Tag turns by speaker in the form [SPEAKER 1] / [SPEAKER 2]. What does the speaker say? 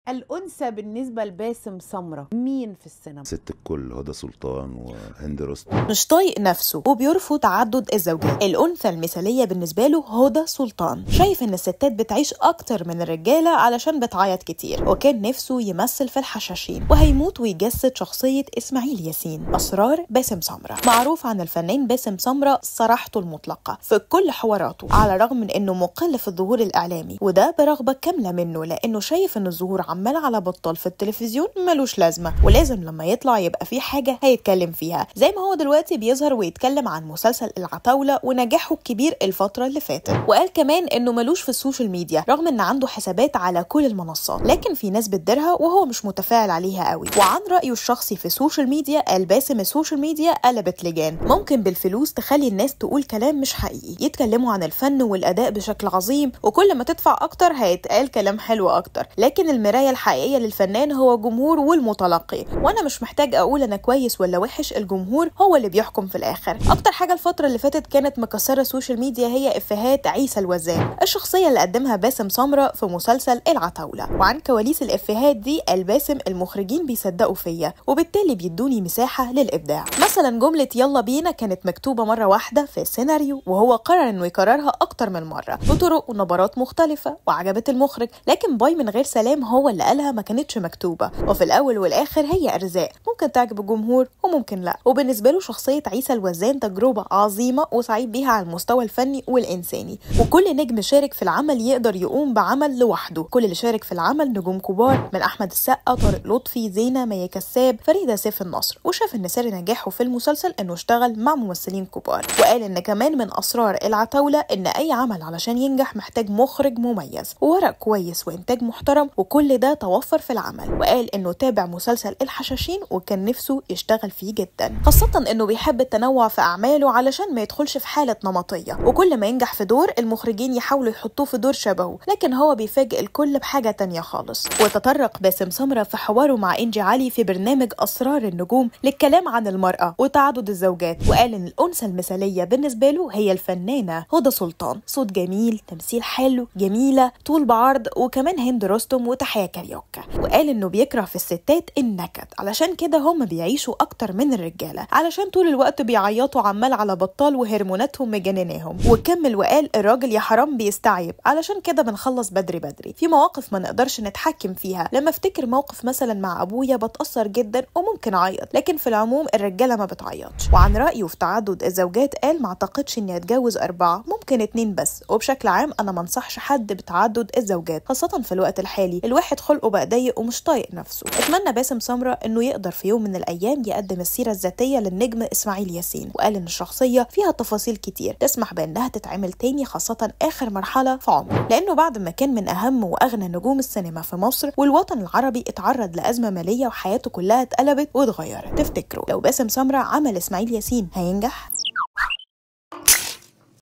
[SPEAKER 1] الأنثى بالنسبة لباسم سمرة مين في السينما؟
[SPEAKER 2] ست الكل هدى سلطان وهند رستم
[SPEAKER 3] مش طايق نفسه وبيرفض تعدد الزوجات الأنثى المثالية بالنسبة له هدى سلطان شايف إن الستات بتعيش أكتر من الرجالة علشان بتعيط كتير وكان نفسه يمثل في الحشاشين وهيموت ويجسد شخصية إسماعيل ياسين أسرار باسم سمرة معروف عن الفنان باسم سمرة صراحته المطلقة في كل حواراته على الرغم من إنه مقل في الظهور الإعلامي وده برغبة كاملة منه لأنه شايف إن الظهور عمال على بطال في التلفزيون ملوش لازمة ولازم لما يطلع يبقى في حاجة هيتكلم فيها زي ما هو دلوقتي بيظهر ويتكلم عن مسلسل العتاولة ونجاحه الكبير الفترة اللي فاتت وقال كمان إنه ملوش في السوشيال ميديا رغم إن عنده حسابات على كل المنصات لكن في ناس بتديرها وهو مش متفاعل عليها قوي وعن رأيه الشخصي في السوشيال ميديا قال باسم السوشيال ميديا قلبت لجان ممكن بالفلوس تخلي الناس تقول كلام مش حقيقي يتكلموا عن الفن والأداء بشكل عظيم وكل ما تدفع أكتر هيتقال كلام حلو أكتر لكن المراية الحقيقية للفنان هو جمهور والمتلقي وأنا مش محتاج أقول أنا كويس ولا وحش الجمهور هو اللي بيحكم في الآخر أكتر حاجة الفترة اللي فاتت كانت مكسرة السوشيال ميديا هي إفيهات عيسى الوزان الشخصية اللي قدمها باسم سمرة في مسلسل العتاولة وعن كواليس الإفيهات دي قال باسم المخرجين بيصدقوا فيا وبالتالي بيدوني مساحة للإبداع مثلا جملة يلا بينا كانت مكتوبة مرة واحدة في السيناريو وهو قرر إنه يكررها أكتر من مرة بطرق ونبرات مختلفة وعجبت المخرج لكن باي من غير سلام هو اللي قالها ما كانتش مكتوبة وفي الأول والآخر هي أرزاق ممكن تعجب الجمهور وممكن لا وبالنسبة له شخصية عيسى الوزان تجربة عظيمة وسعيد بيها على المستوى الفني والإنساني وكل نجم شارك في العمل يقدر يقوم بعمل لوحده كل اللي شارك في العمل نجوم كبار من أحمد السقا طارق لطفي زينة مي كساب فريدة سيف النصر وشاف إن سر نجاحه في المسلسل إنه اشتغل مع ممثلين كبار وقال إن كمان من أسرار العتاولة إن أي عمل علشان ينجح محتاج مخرج مميز وورق كويس وإنتاج محترم وكل ده توفر في العمل وقال إنه تابع مسلسل الحشاشين وكان نفسه يشتغل فيه جدا خاصة إنه بيحب التنوع في أعماله علشان ما يدخلش في حالة نمطية وكل ما ينجح في دور المخرجين يحاولوا يحطوه في دور شبهه لكن هو بيفاجئ الكل بحاجة تانية خالص وتطرق باسم سمرة في حواره مع إنجي علي في برنامج أسرار النجوم للكلام عن المرأة وتعدد الزوجات وقال إن الأنثى المثالية بالنسبة له هي الفنانة هدى سلطان صوت جميل تمثيل حلو جميلة طول بعرض وكمان هند رستم وتحية كاريوكا وقال إنه بيكره في الستات النكد علشان كده هم بيعيشوا أكتر من الرجالة علشان طول الوقت بيعيطوا عمال على بطال وهرموناتهم مجنناهم وكمل وقال الراجل يا حرام بيستعيب علشان كده بنخلص بدري بدري في مواقف ما نقدرش نتحكم فيها لما افتكر موقف مثلا مع ابويا بتاثر جدا وممكن اعيط لكن في العموم الرجاله ما بتعيطش وعن رايه في تعدد الزوجات قال ما اعتقدش اني اتجوز اربعه ممكن اتنين بس وبشكل عام انا ما انصحش حد بتعدد الزوجات خاصه في الوقت الحالي الواحد خلقه بقى ضيق ومش طايق نفسه اتمنى باسم سمره انه يقدر في يوم من الايام يقدم السيره الذاتيه للنجم اسماعيل ياسين وقال ان الشخصيه فيها تفاصيل كتير تسمح بانها تتعمل تاني خاصه اخر مرحله في عمره لانه بعد ما كان من اهم واغنى نجوم السينما في مصر والوطن العربي اتعرض لازمه ماليه وحياته كلها اتقلبت واتغيرت تفتكروا لو باسم سمره عمل اسماعيل ياسين هينجح